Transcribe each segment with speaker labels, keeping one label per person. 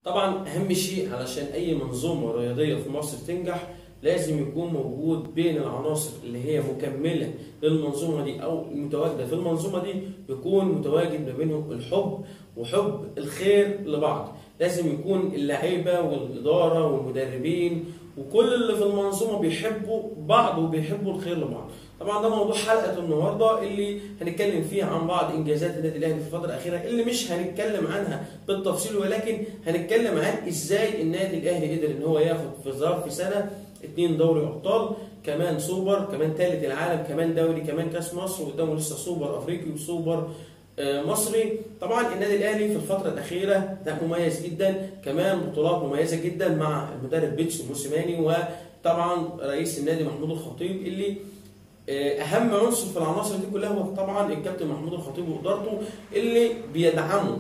Speaker 1: طبعا اهم شيء علشان اي منظومه رياضيه في مصر تنجح لازم يكون موجود بين العناصر اللي هي مكمله للمنظومه دي او متواجده في المنظومه دي يكون متواجد ما بينهم الحب وحب الخير لبعض لازم يكون اللعيبه والاداره والمدربين وكل اللي في المنظومه بيحبوا بعض وبيحبوا الخير لبعض طبعا ده موضوع حلقه النهارده اللي هنتكلم فيه عن بعض انجازات النادي الاهلي في الفتره الاخيره اللي مش هنتكلم عنها بالتفصيل ولكن هنتكلم عن ازاي النادي الاهلي قدر ان هو ياخد في ظرف سنه اتنين دوري ابطال كمان سوبر كمان ثالث العالم كمان دوري كمان كاس مصر وقدامه لسه سوبر افريقي وسوبر آه، مصري طبعا النادي الاهلي في الفتره الاخيره ده مميز جدا كمان بطولات مميزه جدا مع المدرب بيتسو موسيماني وطبعا رئيس النادي محمود الخطيب اللي آه، اهم عنصر في العناصر دي كلها هو طبعا الكابتن محمود الخطيب وادارته اللي بيدعموا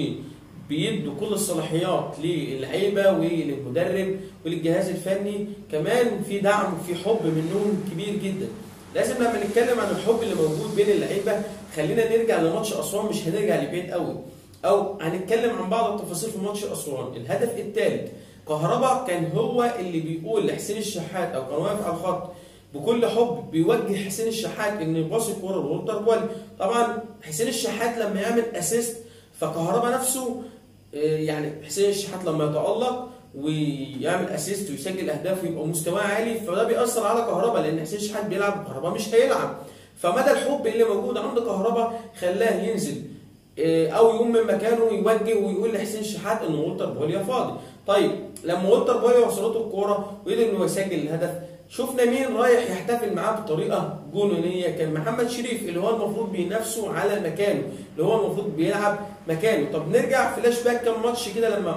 Speaker 1: وبيدوا كل الصلاحيات للعيبه وللمدرب وللجهاز الفني كمان في دعم وفي حب منهم كبير جدا لازم لما نتكلم عن الحب اللي موجود بين اللعيبه خلينا نرجع لماتش اسوان مش هنرجع لبعيد قوي او هنتكلم عن بعض التفاصيل في ماتش اسوان الهدف الثالث كهربا كان هو اللي بيقول لحسين الشحات او كان واقف على الخط بكل حب بيوجه حسين الشحات انه يباصي الكوره لولتر بوالي طبعا حسين الشحات لما يعمل اسيست فكهربا نفسه آه، يعني حسين الشحات لما يتالق ويعمل اسيست ويسجل اهداف ويبقى مستواه عالي فده بيأثر على كهربا لان حسين الشحات بيلعب كهربا مش هيلعب فمدى الحب اللي موجود عند كهربا خلاه ينزل آه، او يقوم من مكانه ويوجه ويقول لحسين الشحات ان وولتر بوليا فاضي طيب لما وولتر بوليا وصلته الكوره وقدر انه يسجل الهدف شفنا مين رايح يحتفل معاه بطريقه جنونيه كان محمد شريف اللي هو المفروض بينافسه على مكانه اللي هو المفروض بيلعب مكانه طب نرجع فلاش باك كام ماتش كده لما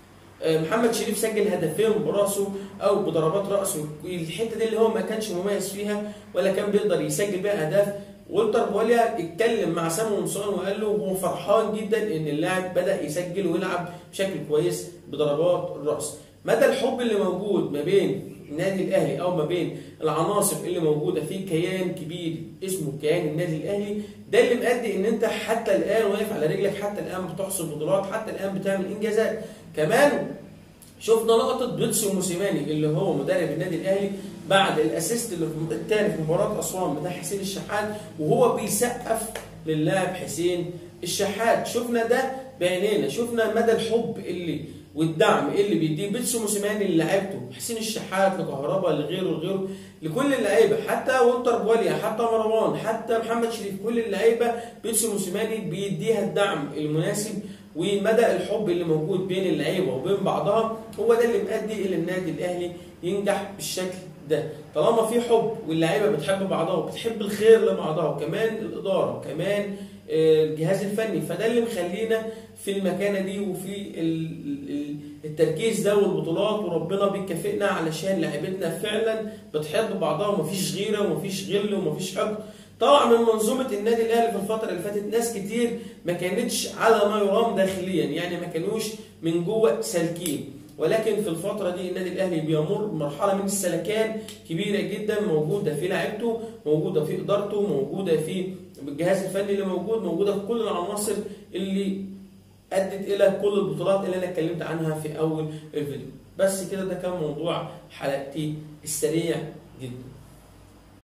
Speaker 1: آه، محمد شريف سجل هدفين براسه او بضربات راسه الحته دي اللي هو ما كانش مميز فيها ولا كان بيقدر يسجل بيها اهداف والتر بوليا اتكلم مع سامو نصان وقال له هو فرحان جدا ان اللاعب بدا يسجل ويلعب بشكل كويس بضربات الراس مدى الحب اللي موجود ما بين النادي الاهلي او ما بين العناصر اللي موجوده في كيان كبير اسمه كيان النادي الاهلي ده اللي مؤدي ان انت حتى الان واقف على رجلك حتى الان بتحصل بطولات حتى الان بتعمل انجازات كمان شفنا لقطه بيتسو موسيماني اللي هو مدرب النادي الاهلي بعد الاسيست اللي في الثاني في مباراه اسوان بتاع حسين الشحات وهو بيسقف للاعب حسين الشحات شفنا ده بعينينا شفنا مدى الحب اللي والدعم اللي بيديه بيتسو موسيماني للاعيبته حسين الشحات لكهربا لغيره لغيره لكل اللعيبه حتى وولتر بوليا حتى مروان حتى محمد شريف كل اللعيبه بيتسو موسيماني بيديها الدعم المناسب ومدى الحب اللي موجود بين اللعيبه وبين بعضها هو ده اللي مؤدي الى النادي الاهلي ينجح بالشكل ده طالما في حب واللعيبه بتحب بعضها وبتحب الخير لبعضها وكمان الاداره وكمان آه، الجهاز الفني فده اللي مخلينا في المكانه دي وفي ال- ال- التركيز ده والبطولات وربنا بيكافئنا علشان لعيبتنا فعلا بتحب بعضها ومفيش غيره ومفيش غل ومفيش حقد طبعا من منظومه النادي الاهلي في الفتره اللي فاتت ناس كتير ما كانتش على ما يرام داخليا يعني ما كانوش من جوه سالكين ولكن في الفترة دي النادي الأهلي بيمر بمرحلة من السلكان كبيرة جدا موجودة في لعيبته موجودة في إدارته موجودة في الجهاز الفني اللي موجود موجودة في كل العناصر اللي أدت إلى كل البطولات اللي أنا اتكلمت عنها في أول الفيديو بس كده ده كان موضوع حلقتي السريع جدا